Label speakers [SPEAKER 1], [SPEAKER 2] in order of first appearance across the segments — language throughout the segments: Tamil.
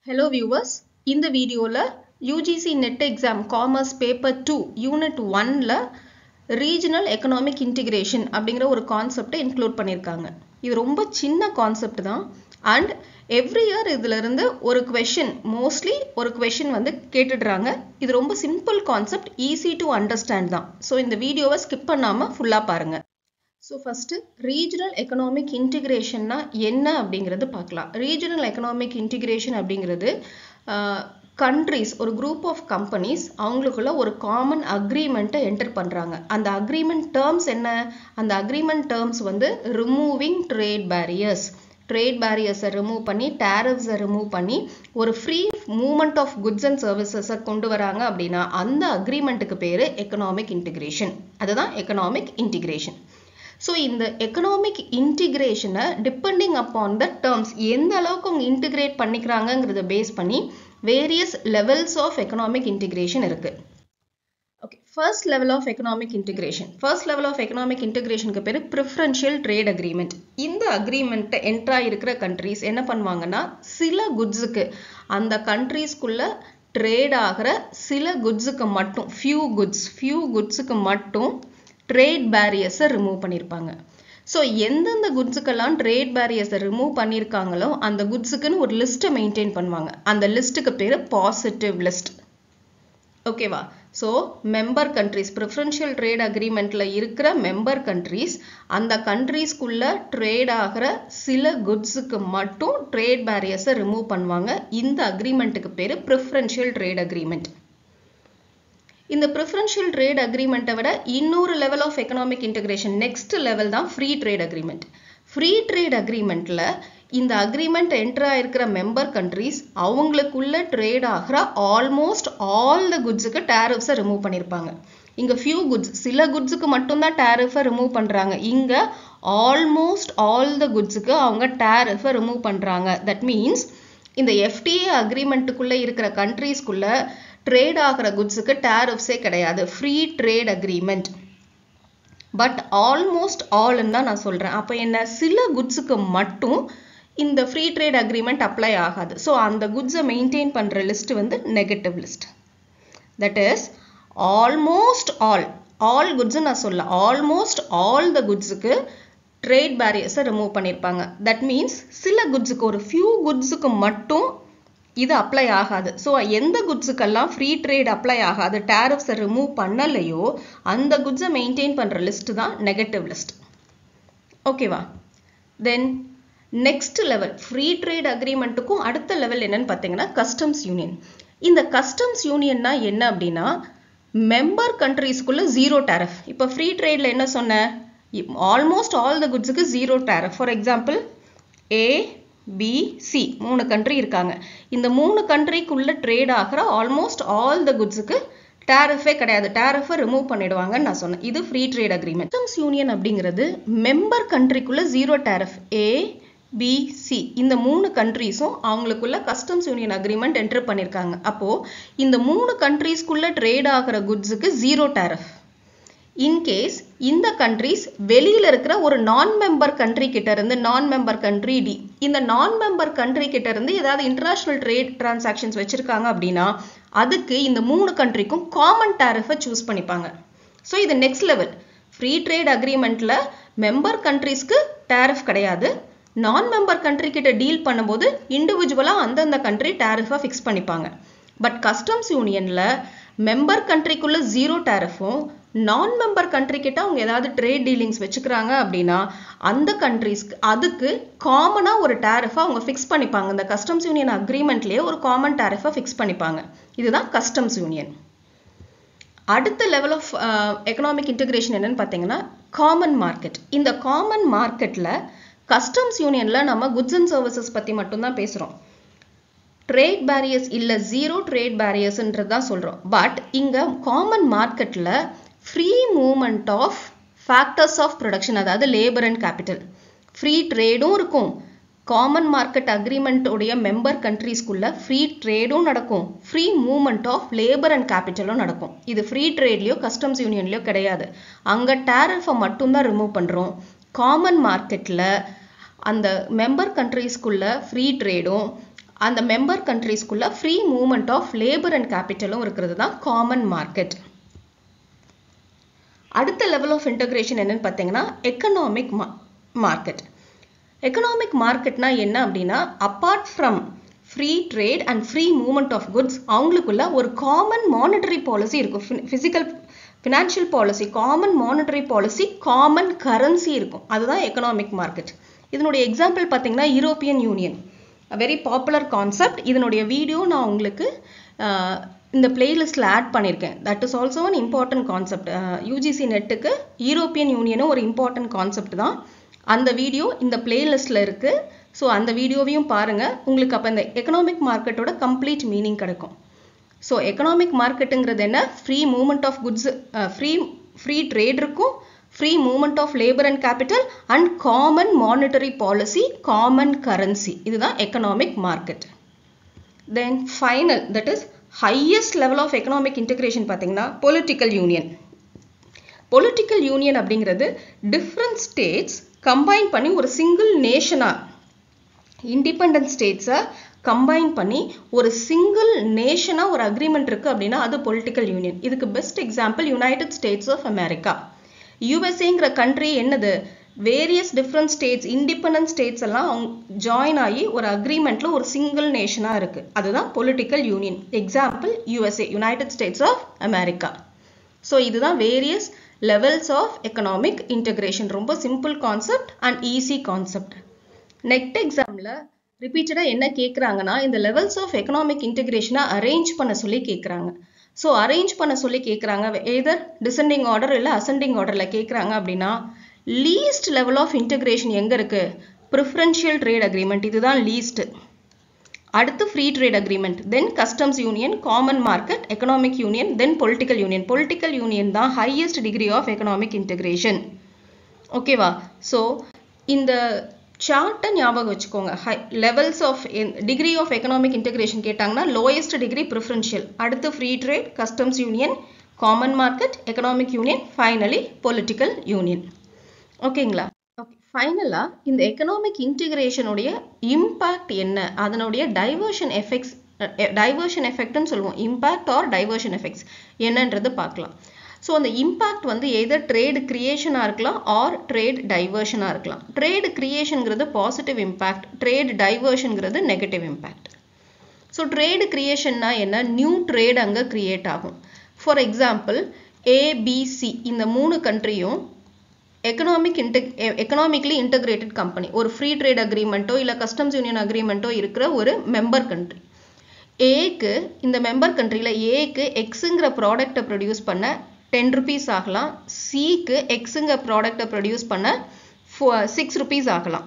[SPEAKER 1] ஹலோ வியூவர்ஸ் இந்த வீடியோவில் UGC NET exam commerce paper two unit ஒன்ல ரீஜனல் எக்கனாமிக் இன்டிகிரேஷன் அப்படிங்கிற ஒரு கான்செப்டை இன்க்ளூட் பண்ணியிருக்காங்க இது ரொம்ப சின்ன கான்செப்ட் தான் அண்ட் எவ்ரி இயர் இதிலிருந்து ஒரு கொஷின் மோஸ்ட்லி ஒரு கொஷின் வந்து கேட்டுடுறாங்க இது ரொம்ப simple concept easy to understand தான் ஸோ இந்த வீடியோவை ஸ்கிப் பண்ணாமல் ஃபுல்லாக பாருங்கள் ஸோ ஃபஸ்ட்டு ரீஜனல் எக்கனாமிக் இன்டிகிரேஷன்னா என்ன அப்படிங்கிறது பார்க்கலாம் ரீஜனல் எக்கனாமிக் இன்டிகிரேஷன் அப்படிங்கிறது கண்ட்ரிஸ் ஒரு குரூப் ஆஃப் கம்பெனிஸ் அவங்களுக்குள்ள ஒரு காமன் அக்ரிமெண்ட்டை என்டர் பண்ணுறாங்க அந்த அக்ரிமெண்ட் டேர்ம்ஸ் என்ன அந்த அக்ரிமெண்ட் டேர்ம்ஸ் வந்து ரிமூவிங் ட்ரேட் பேரியர்ஸ் ட்ரேட் பேரியர்ஸை ரிமூவ் பண்ணி டேரிஃப்ஸை ரிமூவ் பண்ணி ஒரு free movement of goods and சர்வீசஸை கொண்டு வராங்க அப்படின்னா அந்த அக்ரிமெண்ட்டுக்கு பேர் எக்கனாமிக் இன்டிகிரேஷன் அதுதான் எக்கனாமிக் இன்டிகிரேஷன் ஸோ இந்த எக்கனாமிக் இன்டிகிரேஷனை டிபெண்டிங் அப்பான் த டேர்ம்ஸ் எந்த அளவுக்கு அவங்க இன்டிகிரேட் பண்ணிக்கிறாங்கங்கிறத பேஸ் பண்ணி various levels of economic integration இருக்கு okay first level of economic integration first level of economic இன்டிகிரேஷனுக்கு பேர் ப்ரிஃபரன்ஷியல் ட்ரேட் அக்ரிமெண்ட் இந்த அக்ரிமெண்ட்டை என்ட்ரா இருக்கிற கண்ட்ரீஸ் என்ன பண்ணுவாங்கன்னா சில குட்ஸுக்கு அந்த கண்ட்ரீஸ்க்குள்ள ட்ரேட் ஆகிற சில குட்ஸுக்கு மட்டும் ஃபியூ குட்ஸ் ஃபியூ குட்ஸுக்கு மட்டும் ட்ரேட் பேரியர்ஸை ரிமூவ் பண்ணியிருப்பாங்க ஸோ எந்தெந்த குட்ஸுக்கெல்லாம் ட்ரேட் பேரியர்ஸை ரிமூவ் பண்ணியிருக்காங்களோ அந்த குட்ஸுக்குன்னு ஒரு லிஸ்ட்டை மெயின்டைன் பண்ணுவாங்க அந்த லிஸ்ட்டுக்கு பேர் பாசிட்டிவ் லிஸ்ட் ஓகேவா so member countries preferential trade அக்ரிமெண்ட்டில் இருக்கிற மெம்பர் கண்ட்ரிஸ் அந்த கண்ட்ரீஸ்க்குள்ள ட்ரேட் ஆகிற சில குட்ஸுக்கு மட்டும் ட்ரேட் பேரியர்ஸை ரிமூவ் பண்ணுவாங்க இந்த அக்ரிமெண்ட்டுக்கு பேர் ப்ரிஃபரன்ஷியல் ட்ரேட் அக்ரிமெண்ட் இந்த ப்ரிஃபரன்ஷியல் ட்ரேட் அக்ரிமெண்ட்டை விட இன்னொரு level of economic integration next level தான் free trade agreement free trade அக்ரிமெண்ட்டில் இந்த அக்ரிமெண்ட் என்டர் ஆயிருக்கிற மெம்பர் கண்ட்ரிஸ் அவங்களுக்குள்ள ட்ரேட் ஆகிற ஆல்மோஸ்ட் ஆல் த குட்ஸுக்கு டேரிஃப்ஸை ரிமூவ் பண்ணியிருப்பாங்க இங்கே ஃபியூ குட்ஸ் சில குட்ஸுக்கு மட்டும்தான் டேரிஃபை ரிமூவ் பண்ணுறாங்க இங்கே ஆல்மோஸ்ட் ஆல் த குட்ஸுக்கு அவங்க டேரிஃபை ரிமூவ் பண்ணுறாங்க தட் மீன்ஸ் இந்த எஃப்டிஏ அக்ரிமெண்ட்டுக்குள்ளே இருக்கிற கண்ட்ரீஸ்க்குள்ள ட்ரேட் ஆகிற குட்ஸுக்கு டேரிஃப்ஸே கிடையாது free trade agreement but almost ஆல்னு தான் நான் சொல்கிறேன் அப்போ என்ன சில குட்ஸுக்கு மட்டும் இந்த ஃப்ரீ ட்ரேட் அக்ரிமெண்ட் அப்ளை ஆகாது ஸோ அந்த குட்ஸை மெயின்டைன் பண்ணுற லிஸ்ட் வந்து negative list that is almost all all goods நான் சொல்ல ஆல்மோஸ்ட் ஆல் த குட்ஸுக்கு ட்ரேட் பேரியர்ஸை ரிமூவ் பண்ணியிருப்பாங்க தட் மீன்ஸ் சில குட்ஸுக்கு ஒரு ஃபியூ குட்ஸுக்கு மட்டும் இது அப்ளை ஆகாது ஸோ எந்த குட்ஸுக்கெல்லாம் ஃப்ரீ ட்ரேட் அப்ளை ஆகாது டேரிஃப்ஸை ரிமூவ் பண்ணலையோ அந்த குட்ஸை மெயின்டைன் பண்ணுற லிஸ்ட் தான் நெகட்டிவ் லிஸ்ட் ஓகேவா then next level free trade அக்ரிமெண்ட்டுக்கும் அடுத்த லெவல் என்னன்னு பார்த்தீங்கன்னா கஸ்டம்ஸ் யூனியன் இந்த கஸ்டம்ஸ் யூனியன்னா என்ன அப்படின்னா மெம்பர் கண்ட்ரீஸ்க்குள்ள ஜீரோ டேரஃப் இப்போ ஃப்ரீ ட்ரேடில் என்ன சொன்னேன் ஆல்மோஸ்ட் ஆல் த குட்ஸுக்கு zero tariff for example A B C மூணு கண்ட்ரி இருக்காங்க இந்த மூணு கண்ட்ரிக்குள்ள ட்ரேட் ஆகிற ஆல்மோஸ்ட் ஆல் த குட்ஸுக்கு டேரிஃபே கிடையாது டேரிஃபை ரிமூவ் பண்ணிடுவாங்கன்னு நான் சொன்னேன் இது free trade agreement customs union அப்படிங்கிறது மெம்பர் கண்ட்ரிக்குள்ள zero tariff A B C இந்த மூணு கண்ட்ரீஸும் அவங்களுக்குள்ள கஸ்டம்ஸ் யூனியன் அக்ரிமெண்ட் என்டர் பண்ணியிருக்காங்க அப்போ இந்த மூணு கண்ட்ரீஸ்க்குள்ள ட்ரேட் ஆகிற குட்ஸுக்கு ஜீரோ டேரிஃப் இன்கேஸ் இந்த கண்ட்ரிஸ் வெளியில இருக்கிற ஒரு நான் மெம்பர் கண்ட்ரி கிட்ட இருந்து நான் மெம்பர் கண்ட்ரி டி இந்த நான் மெம்பர் கண்ட்ரி கிட்ட இருந்து ஏதாவது இன்டர்நேஷனல் ட்ரேட் டிரான்சாக்ஷன்ஸ் வச்சிருக்காங்க அப்படின்னா அதுக்கு இந்த மூணு கண்ட்ரிக்கும் காமன் டேரிஃபை சூஸ் பண்ணிப்பாங்க ஸோ இது நெக்ஸ்ட் லெவல் ஃப்ரீ ட்ரேட் அக்ரிமெண்ட்ல மெம்பர் கண்ட்ரிஸ்க்கு டேரிஃப் கிடையாது நான் மெம்பர் கண்ட்ரி கிட்ட டீல் பண்ணும்போது இண்டிவிஜுவலாக அந்தந்த கண்ட்ரி டேரிஃபை ஃபிக்ஸ் பண்ணிப்பாங்க பட் கஸ்டம்ஸ் யூனியன்ல மெம்பர் கண்ட்ரிக்குள்ள ஜீரோ டேரிஃபும் நான் மெம்பர் கண்ட்ரி கிட்ட அவங்க ஏதாவது ட்ரேட் டீலிங்ஸ் வச்சுக்கிறாங்க அப்படின்னா அந்த கண்ட்ரிஸ்க்கு அதுக்கு காமனாக ஒரு டேரிஃபை அவங்க ஃபிக்ஸ் பண்ணிப்பாங்க இந்த கஸ்டம்ஸ் யூனியன் அக்ரிமெண்ட்லேயே ஒரு காமன் டேரிஃபை ஃபிக்ஸ் பண்ணிப்பாங்க இதுதான் கஸ்டம்ஸ் யூனியன் அடுத்த லெவல் ஆஃப் எக்கனாமிக் இன்டகிரேஷன் என்னன்னு பார்த்தீங்கன்னா காமன் மார்க்கெட் இந்த காமன் மார்க்கெட்டில் கஸ்டம்ஸ் யூனியனில் நம்ம குட்ஸ் அண்ட் சர்வீசஸ் பற்றி மட்டும்தான் பேசுகிறோம் ட்ரேட் பேரியர்ஸ் இல்லை ஜீரோ ட்ரேட் பேரியர்ஸ்ன்றது தான் சொல்கிறோம் பட் இங்கே காமன் மார்க்கெட்டில் free movement of factors of production அதாவது லேபர் அண்ட் கேபிட்டல் ஃப்ரீ ட்ரேடும் இருக்கும் காமன் மார்க்கெட் அக்ரிமெண்ட் உடைய மெம்பர் கண்ட்ரீஸ்க்குள்ள ஃப்ரீ ட்ரேடும் நடக்கும் free movement of labour and கேபிட்டலும் நடக்கும் இது ஃப்ரீ ட்ரேட்லையோ கஸ்டம்ஸ் யூனியன்லையோ கிடையாது அங்கே டேரிஃபை மட்டும்தான் ரிமூவ் பண்ணுறோம் காமன் மார்க்கெட்டில் அந்த மெம்பர் கண்ட்ரீஸ்க்குள்ள ஃப்ரீ ட்ரேடும் அந்த மெம்பர் கண்ட்ரீஸ்க்குள்ள free movement of labour and கேபிட்டலும் இருக்கிறது தான் காமன் மார்க்கெட் அடுத்த லெவல் ஆஃப் இன்டகிரேஷன் என்னன்னு பார்த்தீங்கன்னா எக்கனாமிக் மார்க்கெட் எக்கனாமிக் மார்க்கெட்னா என்ன அப்படின்னா apart from free trade and free movement of goods அவங்களுக்குள்ள ஒரு காமன் மானிட்டரி பாலிசி இருக்கும் physical financial policy common monetary policy common currency இருக்கும் அதுதான் எக்கனாமிக் மார்க்கெட் இதனுடைய எக்ஸாம்பிள் பார்த்தீங்கன்னா European union very popular concept இதனுடைய வீடியோ நான் உங்களுக்கு இந்த பிளேலிஸ்டில் ஆட் பண்ணியிருக்கேன் that is also an important concept UGC நெட்டுக்கு யூரோப்பியன் யூனியனும் ஒரு இம்பார்ட்டன்ட் கான்செப்ட் தான் அந்த வீடியோ இந்த பிளேலிஸ்டில் இருக்குது ஸோ அந்த வீடியோவையும் பாருங்கள் உங்களுக்கு அப்போ இந்த எக்கனாமிக் மார்க்கெட்டோட கம்ப்ளீட் மீனிங் கிடைக்கும் ஸோ எக்கனாமிக் மார்க்கெட்டுங்கிறது என்ன free movement of goods free free trade இருக்கும் free movement of labour and capital and common monetary policy common currency இதுதான் economic market then final that is highest level of economic integration பார்த்தீங்கன்னா பொலிட்டிக்கல் யூனியன் பொலிட்டிக்கல் யூனியன் அப்படிங்கிறது டிஃப்ரெண்ட் ஸ்டேட்ஸ் கம்பைன் பண்ணி ஒரு சிங்கிள் நேஷனாக இண்டிபெண்ட் ஸ்டேட்ஸை கம்பைன் பண்ணி ஒரு சிங்கிள் நேஷனாக ஒரு அக்ரிமெண்ட் இருக்குது அப்படின்னா அது பொலிட்டிக்கல் யூனியன் இதுக்கு best example United States of America யூஎஸ்ஏங்கிற கண்ட்ரி என்னது various different states independent states எல்லாம் ஜாயின் ஆகி ஒரு அக்ரிமெண்ட்ல ஒரு சிங்கிள் நேஷனாக இருக்கு அதுதான் political union example USA United States of America so இதுதான் various levels of economic integration ரொம்ப simple concept and easy concept next எக்ஸாமில் ரிப்பீட்டடாக என்ன கேட்குறாங்கன்னா இந்த லெவல்ஸ் ஆஃப் எக்கனாமிக் இன்டகிரேஷனை அரேஞ்ச் பண்ண சொல்லி கேட்குறாங்க ஸோ அரேஞ்ச் பண்ண சொல்லி கேட்குறாங்க எதர் டிசெண்டிங் ஆர்டர் இல்லை அசெண்டிங் ஆர்டரில் கேட்குறாங்க அப்படின்னா லீஸ்ட் லெவல் ஆஃப் இன்டகிரேஷன் எங்கே இருக்குது ப்ரிஃபரன்ஷியல் ட்ரேட் அக்ரிமெண்ட் இதுதான் லீஸ்ட் அடுத்து free trade agreement then customs union common market economic union then political union political union தான் highest degree of economic integration ஓகேவா ஸோ இந்த சார்ட்டை ஞாபகம் வச்சுக்கோங்க high levels of degree of economic integration கேட்டாங்கன்னா லோயஸ்ட் டிகிரி ப்ரிஃபரன்ஷியல் அடுத்து free trade customs union common market economic union finally political union ஓகேங்களா ஓகே ஃபைனலாக இந்த எக்கனாமிக் இன்டிகிரேஷனுடைய இம்பேக்ட் என்ன அதனுடைய டைவர்ஷன் எஃபெக்ட்ஸ் டைவர்ஷன் எஃபெக்ட்னு சொல்லுவோம் இம்பேக்ட் ஆர் டைவர்ஷன் எஃபெக்ட்ஸ் என்னன்றது பார்க்கலாம் ஸோ அந்த இம்பேக்ட் வந்து எதர் ட்ரேடு கிரியேஷனாக இருக்கலாம் ஆர் ட்ரேட் டைவர்ஷனாக இருக்கலாம் ட்ரேடு கிரியேஷனுங்கிறது பாசிட்டிவ் இம்பேக்ட் ட்ரேட் டைவர்ஷனுங்கிறது நெகட்டிவ் இம்பேக்ட் ஸோ ட்ரேடு கிரியேஷன்னா என்ன நியூ ட்ரேட் அங்கே கிரியேட் ஆகும் ஃபார் எக்ஸாம்பிள் ஏபிசி இந்த மூணு கண்ட்ரியும் எக்கனாமிக் இன்டெக் எக்கனாமிக்லி இன்டகிரேட்டட் கம்பெனி ஒரு ஃப்ரீ ட்ரேட் அக்ரிமெண்ட்டோ இல்லை கஸ்டம்ஸ் யூனியன் அக்ரிமெண்ட்டோ இருக்கிற ஒரு மெம்பர் கண்ட்ரி ஏக்கு இந்த மெம்பர் கண்ட்ரியில் ஏக்கு எக்ஸுங்கிற ப்ராடக்டை ப்ரொடியூஸ் பண்ண டென் ருபீஸ் ஆகலாம் சிக்கு எக்ஸுங்கிற ப்ராடக்டை ப்ரொடியூஸ் பண்ண சிக்ஸ் ருபீஸ் ஆகலாம்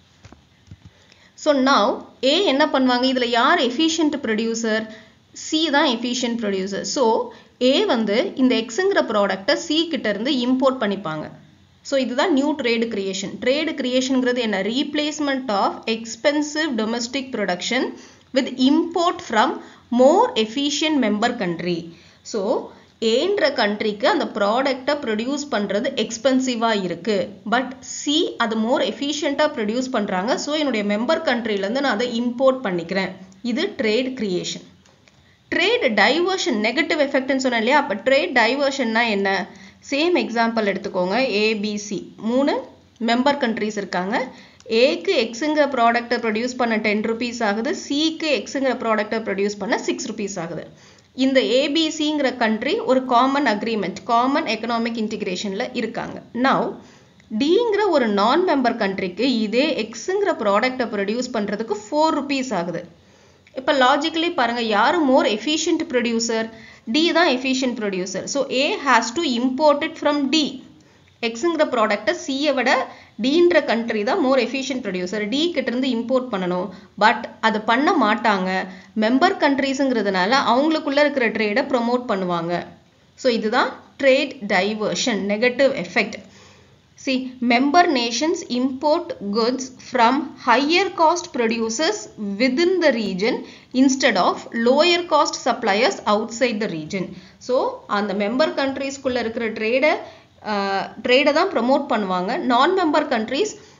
[SPEAKER 1] ஸோ நவ் ஏ என்ன பண்ணுவாங்க இதில் யார் எஃபிஷியன்ட் ப்ரொடியூசர் சி தான் எஃபிஷியன்ட் ப்ரொடியூசர் ஸோ ஏ வந்து இந்த எக்ஸுங்கிற ப்ராடக்டை சி கிட்ட இருந்து இம்போர்ட் பண்ணிப்பாங்க ஸோ இதுதான் நியூ ட்ரேடு கிரியேஷன் ட்ரேடு கிரியேஷனுங்கிறது என்ன replacement of expensive domestic production with import from more efficient member country so ஏன்ற கண்ட்ரிக்கு அந்த ப்ராடக்டை ப்ரொடியூஸ் பண்ணுறது எக்ஸ்பென்சிவாக இருக்குது பட் சி அது மோர் எஃபிஷியண்ட்டாக ப்ரொடியூஸ் பண்ணுறாங்க ஸோ என்னுடைய மெம்பர் கண்ட்ரிலேருந்து நான் அதை இம்போர்ட் பண்ணிக்கிறேன் இது trade creation trade diversion negative எஃபெக்ட்னு சொன்னேன் இல்லையா அப்போ ட்ரேட் டைவர்ஷன்னா என்ன சேம் எக்ஸாம்பிள் எடுத்துக்கோங்க ஏபிசி மூணு மெம்பர் கண்ட்ரிஸ் இருக்காங்க ஏக்கு எக்ஸுங்கிற ப்ராடக்டை ப்ரொடியூஸ் பண்ண டென் ருபீஸ் ஆகுது சிக்கு எக்ஸுங்கிற ப்ராடக்டை ப்ரொடியூஸ் பண்ண சிக்ஸ் ருபீஸ் ஆகுது இந்த ஏபிசிங்கிற கண்ட்ரி ஒரு காமன் அக்ரிமெண்ட் காமன் எக்கனாமிக் இன்டிகிரேஷனில் இருக்காங்க நவ் டிங்கிற ஒரு நான் மெம்பர் கண்ட்ரிக்கு இதே எக்ஸுங்கிற ப்ராடக்டை ப்ரொடியூஸ் பண்ணுறதுக்கு ஃபோர் ருபீஸ் ஆகுது இப்போ லாஜிக்கலி பாருங்கள் யார் மோர் எஃபிஷியன்ட் ப்ரொடியூசர் டி தான் efficient producer so A has to import it from D எக்ஸுங்கிற ப்ராடக்டை சியை விட டீன்ற கண்ட்ரி தான் மோர் எஃபிஷியன்ட் ப்ரொடியூசர் டி கிட்டேருந்து இம்போர்ட் பண்ணணும் பட் அது பண்ண மாட்டாங்க மெம்பர் கண்ட்ரீஸுங்கிறதுனால அவங்களுக்குள்ள இருக்கிற ட்ரேடை ப்ரொமோட் பண்ணுவாங்க ஸோ இதுதான் trade diversion negative effect C member nations import goods from higher cost producers within the region instead of lower cost suppliers outside the region so அந்த மெம்பர் கண்ட்ரீஸ்குள்ளே இருக்கிற ட்ரேடை ட்ரேடை தான் ப்ரமோட் பண்ணுவாங்க நான் மெம்பர் கண்ட்ரீஸ்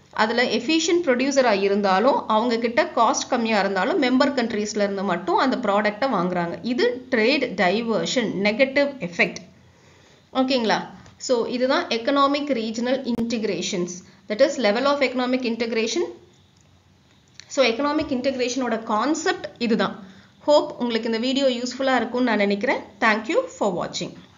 [SPEAKER 1] அதில் எஃபிஷியன்ட் ப்ரொடியூசராக இருந்தாலும் அவங்க கிட்ட காஸ்ட் கம்மியாக இருந்தாலும் மெம்பர் கண்ட்ரீஸ்ல இருந்து மட்டும் அந்த ப்ராடக்டை வாங்குறாங்க இது ட்ரேட் டைவர்ஷன் நெகட்டிவ் எஃபெக்ட் ஓகேங்களா ஸோ இதுதான் economic regional integrations that is level of economic integration so economic இன்டகிரேஷனோட கான்செப்ட் இதுதான் ஹோப் உங்களுக்கு இந்த வீடியோ யூஸ்ஃபுல்லாக இருக்கும்னு நான் நினைக்கிறேன் தேங்க்யூ ஃபார் வாட்சிங்